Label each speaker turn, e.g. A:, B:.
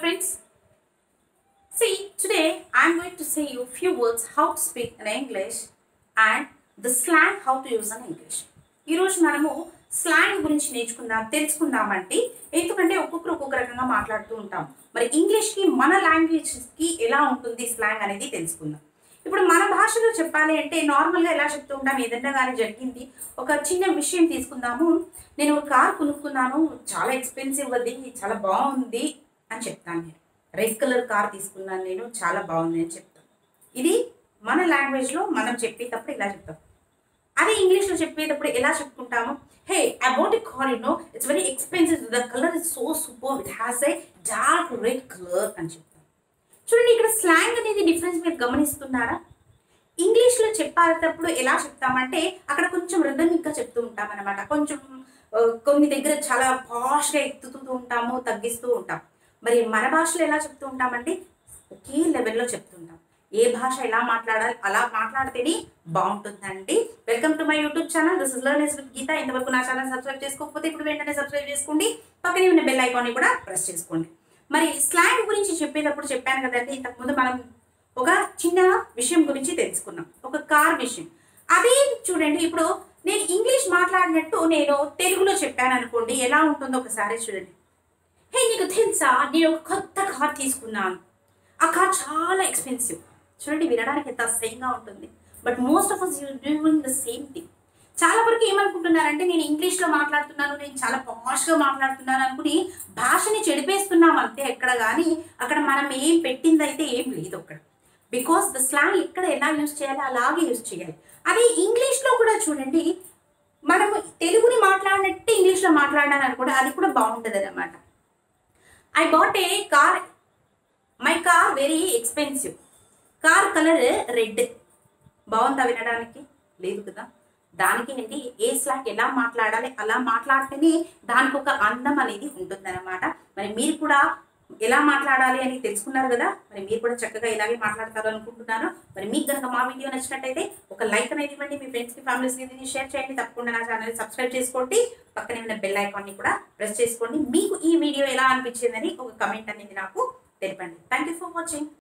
A: friends. See, today I'm going to say you few words how to speak in English and the slang how to use in English. ఈరోజు మనము slang గురించి నేర్చుకుందాం తెలుసుకుందామంటే ఎందుకంటే ఒక్కొక్కరు ఒక్కొక్క రకంగా మాట్లాడుతూ ఉంటాం మరి ఇంగ్లీష్కి మన లాంగ్వేజ్కి ఎలా ఉంటుంది స్లాంగ్ అనేది తెలుసుకుందాం ఇప్పుడు మన భాషలో చెప్పాలి అంటే నార్మల్గా ఎలా చెప్తూ ఉంటాం ఏదైనా కానీ జరిగింది ఒక చిన్న విషయం తీసుకుందాము నేను ఒక కార్ కొనుక్కున్నాను చాలా ఎక్స్పెన్సివ్ అది చాలా బాగుంది అని చెప్తాను నేను రెడ్ కలర్ కార్ తీసుకున్నాను నేను చాలా బాగుంది అని చెప్తాను ఇది మన లాంగ్వేజ్లో మనం చెప్పేటప్పుడు ఇలా చెప్తాం అదే ఇంగ్లీష్లో చెప్పేటప్పుడు ఎలా చెప్పుకుంటాము hey about a car you know it's very expensive the colour is so super it has a dark red colour అని చెప్తాం చూడండి ఇక్కడ స్లాంగ్ అనేది డిఫరెన్స్ మీరు గమనిస్తున్నారా ఇంగ్లీష్లో చెప్పేటప్పుడు ఎలా చెప్తామంటే అక్కడ కొంచెం ఇంకా చెప్తూ ఉంటాం అనమాట కొంచెం ఆ, కొన్ని దగ్గర చాలా పాష్గా ఎత్తుతూ ఉంటాము తగ్గిస్తూ ఉంటాం మరి మన భాషలో ఎలా చెప్తూ ఉంటామంటే ఒకే లెవెల్లో చెప్తుంటాం ఏ భాష ఎలా మాట్లాడాలి అలా మాట్లాడితేనే బాగుంటుందండి welcome to my YouTube channel this is learners with Geetha ఇంతవరకు నా ఛానల్ సబ్స్క్రైబ్ చేసుకోకపోతే ఇప్పుడు వెంటనే సబ్స్క్రైబ్ చేసుకోండి పక్కనే ఉన్న బెల్ ఐకాన్ని కూడా ప్రెస్ చేసుకోండి మరి స్లాంగ్ గురించి చెప్పేటప్పుడు చెప్పాను కదండి ఇంతకుముందు మనం ఒక చిన్న విషయం గురించి తెలుసుకున్నాం ఒక కార్ విషయం అదే చూడండి ఇప్పుడు నేను ఇంగ్లీష్ మాట్లాడినట్టు నేను తెలుగులో చెప్పాను అనుకోండి ఎలా ఉంటుందో ఒకసారి చూడండి హే నీకు తెలుసా నేను ఒక కొత్త కార్ తీసుకున్నాను ఆ కార్ చాలా ఎక్స్పెన్సివ్ చూడండి వినడానికి ఎంత అసహ్యంగా ఉంటుంది but most of us you doing the same thing చాలా వరకు ఏమనుకుంటున్నారంటే నేను ఇంగ్లీష్లో మాట్లాడుతున్నాను నేను చాలా పాష్గా మాట్లాడుతున్నాను అనుకుని భాషని చెడిపేస్తున్నాం అంతే ఎక్కడ కానీ అక్కడ మనం ఏం పెట్టిందైతే ఏం లేదు అక్కడ బికాస్ ద స్లాంగ్ ఎక్కడ ఎలా యూజ్ చేయాలి అలాగే యూజ్ చేయాలి అదే ఇంగ్లీష్లో కూడా చూడండి మనము తెలుగుని మాట్లాడినట్టు ఇంగ్లీష్లో మాట్లాడాలని అనుకోండి అది కూడా బాగుంటుంది అనమాట I bought a car my car very expensive car colour red బాగుందా వినడానికి లేదు కదా దానికి ఏంటి ఏ స్లాక్ ఎలా మాట్లాడాలి అలా మాట్లాడితేనే దానికి ఒక అందం అనేది ఉంటుందన్నమాట మరి మీరు కూడా ఎలా మాట్లాడాలి అని తెలుసుకున్నారు కదా మరి మీరు కూడా చక్కగా ఇలాగే మాట్లాడతారు అనుకుంటున్నాను మరి మీకు కనుక మా వీడియో నచ్చినట్టయితే ఒక లైక్ అనేది ఇవ్వండి మీ ఫ్రెండ్స్కి ఫ్యామిలీస్కి దీన్ని షేర్ చేయండి తప్పకుండా నా ఛానల్ సబ్స్క్రైబ్ చేసుకోండి పక్కనే ఉన్న బెల్ ఐకాన్ని కూడా ప్రెస్ చేసుకోండి మీకు ఈ వీడియో ఎలా అనిపించిందని ఒక కమెంట్ అనేది నాకు తెలపండి థ్యాంక్ యూ ఫర్ వాచింగ్